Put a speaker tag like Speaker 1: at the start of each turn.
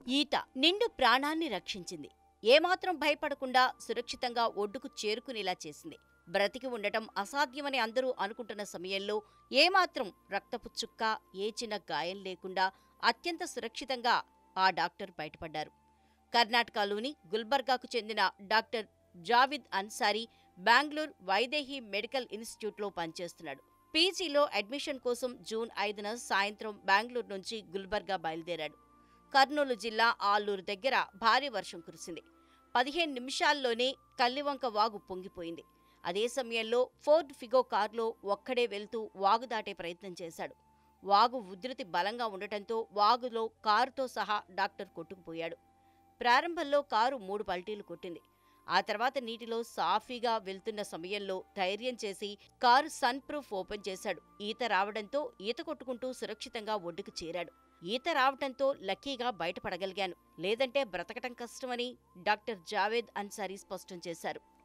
Speaker 1: ఈత నిండు ప్రాణాన్ని రక్షించింది ఏమాత్రం భయపడకుండా సురక్షితంగా ఒడ్డుకు చేరుకునేలా చేసింది బ్రతికి ఉండటం అసాధ్యమని అందరూ అనుకుంటున్న సమయంలో ఏమాత్రం రక్తపు చుక్క ఏ చిన్న గాయం లేకుండా అత్యంత సురక్షితంగా ఆ డాక్టర్ బయటపడ్డారు కర్ణాటకలోని గుల్బర్గాకు చెందిన డాక్టర్ జావిద్ అన్సారీ బెంగళూరు వైదేహి మెడికల్ ఇన్స్టిట్యూట్లో పనిచేస్తున్నాడు పీజీలో అడ్మిషన్ కోసం జూన్ ఐదున సాయంత్రం బెంగళూరు నుంచి గుల్బర్గా బయలుదేరాడు కర్నూలు జిల్లా ఆలూరు దగ్గర భారీ వర్షం కురిసింది పదిహేను నిమిషాల్లోనే కల్లివంక వాగు పొంగిపోయింది అదే సమయంలో ఫోర్డ్ ఫిగో కారులో ఒక్కడే వెళ్తూ వాగు దాటే ప్రయత్నం చేశాడు వాగు ఉధృతి బలంగా ఉండటంతో వాగులో కారుతో సహా డాక్టర్ కొట్టుకుపోయాడు ప్రారంభంలో కారు మూడు పల్టీలు కొట్టింది ఆ తర్వాత నీటిలో సాఫీగా వెళ్తున్న సమయంలో ధైర్యం చేసి కారు సన్ ప్రూఫ్ ఓపెన్ చేశాడు ఈత రావడంతో ఈత కొట్టుకుంటూ సురక్షితంగా ఒడ్డుకు చేరాడు ఈత రావడంతో లక్కీగా బయటపడగలిగాను లేదంటే బ్రతకటం కష్టమని డాక్టర్ జావేద్ అన్సారీ స్పష్టం చేశారు